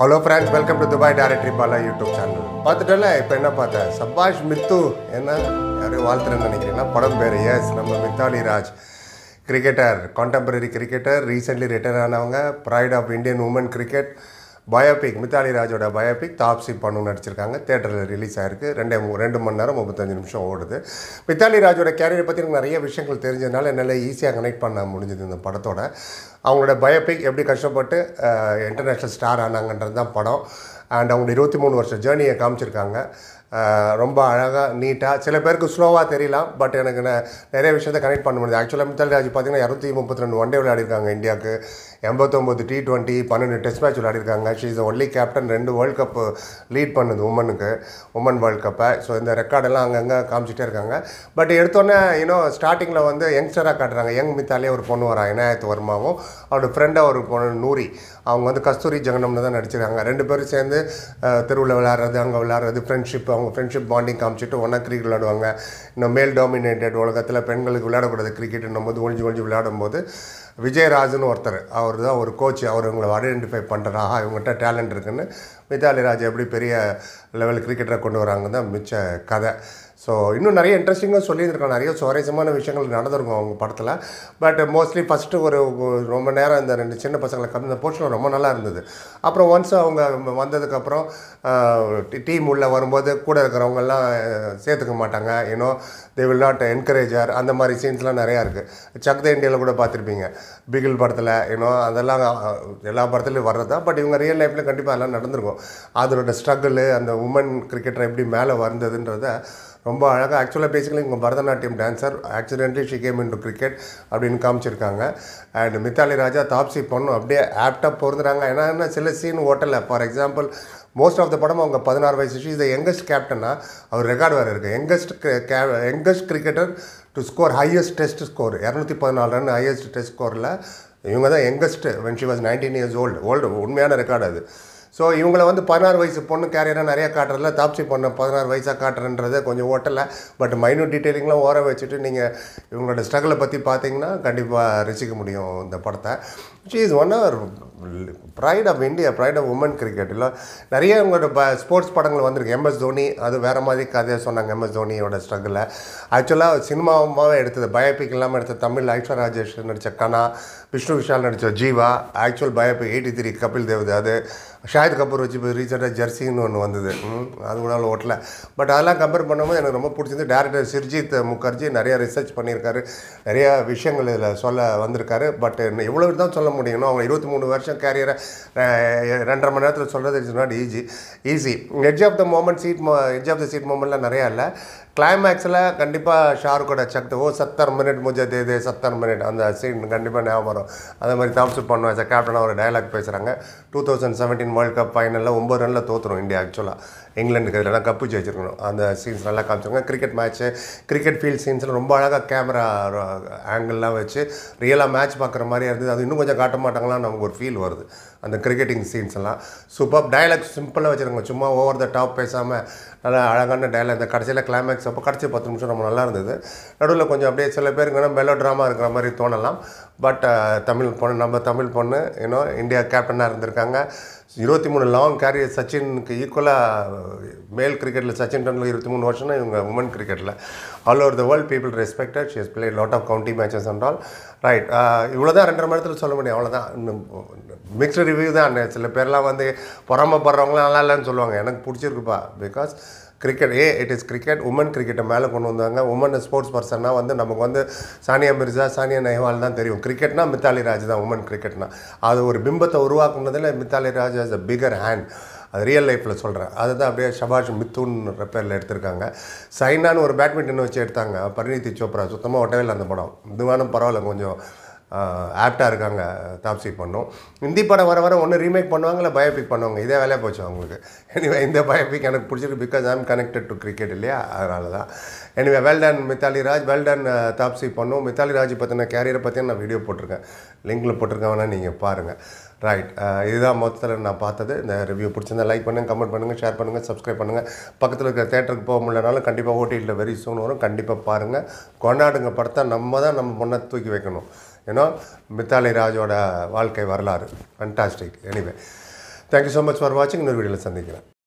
hello friends welcome to Dubai directory Bala YouTube channel பார்த்துட்டல இப்போ என்ன பார்த்தேன் சபாஷ் மித்து என்ன யாரும் வாழ்த்துறேன்னு நினைக்கிறீங்கன்னா படம் பேர் எஸ் நம்ம Mithali Raj cricketer contemporary cricketer recently retire ஆனவங்க pride of Indian woman cricket biopic Mithali ராஜோட பயோபிக் தாப்சி பண்ணு நடிச்சிருக்காங்க தேட்டரில் ரிலீஸ் ஆயிருக்கு ரெண்டே மூ- ரெண்டு மணி நேரம் முப்பத்தஞ்சு நிமிஷம் ஓடுது மித்தாலி ராஜோட கேரியரை பற்றி எனக்கு நிறைய விஷயங்கள் தெரிஞ்சதுனால என்னால் ஈஸியாக கனெக்ட் பண்ண முடிஞ்சது இந்த படத்தோட அவங்களோட பயோபிக் எப்படி கஷ்டப்பட்டு இன்டர்நேஷ்னல் ஸ்டார் ஆனாங்கன்றது தான் படம் அண்ட் அவங்க இருபத்தி மூணு வருஷம் ஜேர்னியை காமிச்சிருக்காங்க அஹ் ரொம்ப அழகாக நீட்டாக சில பேருக்கு ஸ்லோவாக தெரியலாம் பட் எனக்கு ந- நிறைய விஷயத்தை கனெக்ட் பண்ண முடியுது ஆக்சுவலாக மித்தாலி ராஜ் பார்த்தீங்கன்னா இரநூத்தி முப்பத்தி ரெண்டு ஒன் டே விளையாடிருக்காங்க இந்தியாவுக்கு எண்பத்தொம்போது டி டுவெண்ட்டி பன்னெண்டு டெஸ்ட் மேட்ச் விளையாடிருக்காங்க ஷீ இஸ் ஒன்லி கேப்டன் ரெண்டு வேர்ல்ட் கப் லீட் பண்ணுது உமனுக்கு உமன் வேர்ல்ட் கப்பை ஸோ இந்த ரெக்கார்டெல்லாம் அங்கங்கே காமிச்சிட்டே இருக்காங்க பட் எடுத்தோன்னே யூனோ ஸ்டார்டிங்கில் வந்து யங்ஸ்டராக காட்டுறாங்க யங் மித்தாலே ஒரு பொண்ணு வரா இனாயத் வர்மாவும் அவரோட ஃப்ரெண்டாக ஒரு பொண்ணு நூரி அவங்க வந்து கஸ்தூரி ஜெகனம்னு தான் நடிச்சிருக்காங்க ரெண்டு பேரும் சேர்ந்து தெருவில் விளையாடுறது அங்கே விளையாடுறது ஃப்ரெண்ட்ஷிப் அவங்க ஃப்ரெண்ட்ஷிப் பாண்டிங் காமிச்சிட்டு ஒன்றா கிரிக்கெட் விளையாடுவாங்க இன்னும் மேல் டாமினேட்டட் உலகத்தில் பெண்களுக்கு விளையாடக்கூடாது கிரிக்கெட்னும் போது ஒழிஞ்சு ஒழிஞ்சு விளையாடும்போது விஜயராஜ்னு ஒருத்தர் அவர் தான் ஒரு கோச் அவர் இவங்களை ஐடென்டிஃபை பண்ணுறாரு ஆஹா இவங்ககிட்ட டேலண்ட் இருக்குன்னு மித்தாலி ராஜ் எப்படி பெரிய லெவல் கிரிக்கெட்டரை கொண்டு வராங்க தான் மிச்ச கதை ஸோ இன்னும் நிறைய இன்ட்ரெஸ்டிங்காக சொல்லியிருக்காங்க நிறைய சுவாரசியமான விஷயங்கள் நடந்திருக்கும் அவங்க படத்தில் பட் மோஸ்ட்லி ஃபஸ்ட்டு ஒரு ஒரு ரொம்ப நேரம் இந்த ரெண்டு சின்ன பசங்களை கம்மி இந்த போர்ஷன் ரொம்ப நல்லா இருந்தது அப்புறம் ஒன்ஸ் அவங்க வந்ததுக்கப்புறம் டீம் உள்ளே வரும்போது கூட இருக்கிறவங்கெல்லாம் சேர்த்துக்க மாட்டாங்க ஏன்னோ தே வில் நாட் என்கரேஜர் அந்த மாதிரி சீன்ஸ்லாம் நிறையா இருக்குது சக் த இண்டியாவில் கூட பார்த்துருப்பீங்க பிகில் படத்தில் ஏன்னோ அதெல்லாம் அஹ், எல்லா படத்துலையும் வர்றது தான் பட் இவங்க ரியல் லைஃப்பில் கண்டிப்பாக எல்லாம் நடந்திருக்கும் அதனோட ஸ்ட்ரகிள் அந்த உமன் கிரிக்கெட்டர் எப்படி மேலே வந்ததுன்றத ரொம்ப அழகாக ஆக்சுவலாக பேசிக்கலி இவங்க Bharatanatyam dancer accidentally she came into cricket அப்படின்னு காமிச்சிருக்காங்க அண்ட் மித்தாலி ராஜா தாப்சி பொண்ணும் அப்படியே ஆப்டாக பொருந்துறாங்க ஏன்னா என்ன சில சீன் ஓட்டலை for example most of the படம் அவங்க பதினாறு வயசு ஷீ இஸ் யங்கஸ்ட் கேப்டனா அவர் ரெக்கார்டு வேறு இருக்குது youngest youngest cricketer to score highest test score இரநூத்தி பதினாலு ரன் ஹையஸ்ட் டெஸ்ட் ஸ்கோரில் இவங்க தான் youngest when she was nineteen years old old உண்மையான ரெக்கார்டு அது ஸோ இவங்களை வந்து பதினாறு வயசு பொண்ணு கேரியராக நிறைய காட்டுறதுல தாப்சி பொண்ணை பதினாறு வயசாக காட்டுறன்றது கொஞ்சம் ஓட்டலை பட் மைனூட் டீட்டெயிலிங்லாம் ஓர வச்சுட்டு நீங்கள் இவங்களோட ஸ்ட்ரகிளை பற்றி பார்த்தீங்கன்னா கண்டிப்பாக ரசிக்க முடியும் இந்த படத்தை she is one our pride of India pride of woman cricket இல்லை நிறைய இவங்களோட ப ஸ்போர்ட்ஸ் படங்கள் வந்திருக்கு எம்எஸ் தோனி அது வேறு மாதிரி கதையை சொன்னாங்க எம்எஸ் தோனியோட ஸ்ட்ரகிளை ஆக்சுவலாக சினிமாவாகவே எடுத்தது பயோபிக் இல்லாமல் எடுத்த தமிழ் ஐஸ்வர் ராஜேஷ் நடித்த கனா விஷ்ணு விஷால் நடித்த Jeeva actual biopic eighty three Kapil Dev அது ஷாஹித் கபூர் வச்சு இப்போ ரீசெண்டாக ஜெர்சின்னு ஒன்று வந்தது ம், அது கூட அவ்வளோ ஓட்டல பட் அதெல்லாம் கம்பேர் பண்ணும்போது எனக்கு ரொம்ப பிடிச்சது டேரக்டர் சிர்ஜித் முகர்ஜி நிறைய ரிசர்ச் பண்ணியிருக்காரு நிறைய விஷயங்கள் இதில் சொல்ல வந்திருக்காரு பட் எவ்வளோ தான் சொல்ல முடியும் அவங்க இருபத்தி மூணு வருஷம் கேரியரை ரெண்டரை மணி நேரத்தில் சொல்கிறது it's not easy easy edge of the moment seat edge of the seat மூமெண்ட்லாம் நிறையா இல்லை கிளைமேக்ஸில் கண்டிப்பாக ஷாருக்கோட சக்தி ஓ சத்தர் மினிட் முஜே தே தே சத்தர் மினிட் அந்த சீன் கண்டிப்பாக ஞாபகம் வரும் அதே மாதிரி தாம்சு பண்ணுவேன் சார் கேப்டனாக ஒரு டயலாக் பேசுகிறாங்க two thousand seventeen world cup ஃபைனலில் ஒம்பது ரனில் தோற்றுரும் இந்தியா ஆக்சுவலாக இங்கிலாந்துக்கு எதிராக கப்பு ஜெயிச்சிருக்கணும் அந்த சீன்ஸ் நல்லா காமிச்சிருக்காங்க கிரிக்கெட் மேட்ச்சு கிரிக்கெட் ஃபீல்ட் சீன்ஸில் ரொம்ப அழகாக கேமரா ஆங்கிள்லாம் வச்சு ரியலாக மேட்ச் பார்க்குற மாதிரி இருந்தது அது இன்னும் கொஞ்சம் காட்ட மாட்டாங்களான்னு நமக்கு ஒரு ஃபீல் வருது அந்த கிரிக்கெட்டிங் சீன்ஸ் எல்லாம் சூப்பர் டயலாக் சிம்பிளாக வச்சுருங்க சும்மா ஓவர் த டாப் பேசாமல் நல்லா அழகான டயலாக் இந்த கடைசியில் கிளைமேக்ஸ் அப்போ கடைசி பத்து நிமிஷம் ரொம்ப நல்லா இருந்தது நடுவில் கொஞ்சம் அப்படியே சில பேருக்கு மெலோ ட்ராமா இருக்கிற மாதிரி தோணலாம் பட் தமிழ் பொண்ணு நம்ம தமிழ் பொண்ணு ஏன்னோ இந்தியா கேப்டனாக இருந்திருக்காங்க இருபத்தி மூணு லாங் கேரியர் சச்சினுக்கு ஈக்குவலாக மேல் கிரிக்கெட்டில் சச்சின் டெண்டுல்கர் இருபத்தி மூணு வருஷம்னா இவங்க உமன் கிரிக்கெட்டில் all over the world people respected she has play lot of county matches and all right இவ்வளோ தான் ரெண்டரை மணி நேரத்தில் சொல்ல முடியும் அவ்வளோதான் இன்னும் மிக்ஸ்டு ரிவ்யூ தான் சில பேர்லாம் வந்து பொறாமப்படுறவங்களாம் நல்லா இல்லைன்னு சொல்லுவாங்க எனக்கு பிடிச்சிருக்குப்பா because cricket a it is cricket woman கிரிக்கெட்டை மேலே கொண்டு வந்தாங்க உமன் ஸ்போர்ட்ஸ் பர்சன்னா வந்து நமக்கு வந்து சானியா மிர்சா சானியா நெஹ்வால் தான் தெரியும் கிரிக்கெட்னா மித்தாலி ராஜ் தான் உமன் கிரிக்கெட்னா அது ஒரு பிம்பத்தை உருவாக்குனதில் Mithali Raj has a bigger hand அது ரியல் லைஃப்பில் சொல்கிறேன் அதுதான் அப்படியே ஷபாஷ் மித்துன்னு பேரில் எடுத்திருக்காங்க சைனான்னு ஒரு பேட்மிண்டன் வச்சு எடுத்தாங்க பரிணிதி சோப்ரா சுத்தமாக ஒட்டவே இல்லை அந்த படம் இதுவானும் பரவாயில்ல கொஞ்சம் ஆப்டாக இருக்காங்க தாப்சி பண்ணும் ஹிந்தி படம் வர வர ஒன்று ரீமேக் பண்ணுவாங்க இல்லை பயோபிக் பண்ணுவாங்க இதே வேலையாக போச்சு அவங்களுக்கு எனிவே இந்த பயோபிக் எனக்கு பிடிச்சிருக்கு because I'm connected to cricket இல்லையா அதனால தான் anyway well done Mithali Raj well done Taapsee பண்ணும் மித்தாலி ராஜ் பற்றின கேரியரை பற்றி நான் வீடியோ போட்டிருக்கேன் லிங்கில் போட்டிருக்கேன் வேணால் நீங்கள் பாருங்கள் ரைட் இதுதான் மொத்தத்தில் நான் பார்த்தது இந்த ரிவ்யூ பிடிச்சிருந்தா லைக் பண்ணுங்கள் கமெண்ட் பண்ணுங்கள் ஷேர் பண்ணுங்கள் சப்ஸ்கிரைப் பண்ணுங்கள் பக்கத்தில் இருக்கிற தேட்டருக்கு போக முடியலனாலும் கண்டிப்பாக ஓடிடியில் வெரி சூன் வரும் கண்டிப்பாக பாருங்கள் கொண்டாடுங்க படத்தை நம்ம தான் நம்ம பொண்ணை தூக்கி வைக்கணும் ஏன்னா மித்தாலி ராஜோட வாழ்க்கை வரலாறு fantastic anyway thank you so much for வாட்சிங் இன்னொரு வீடியோவில் சந்திக்கிறேன்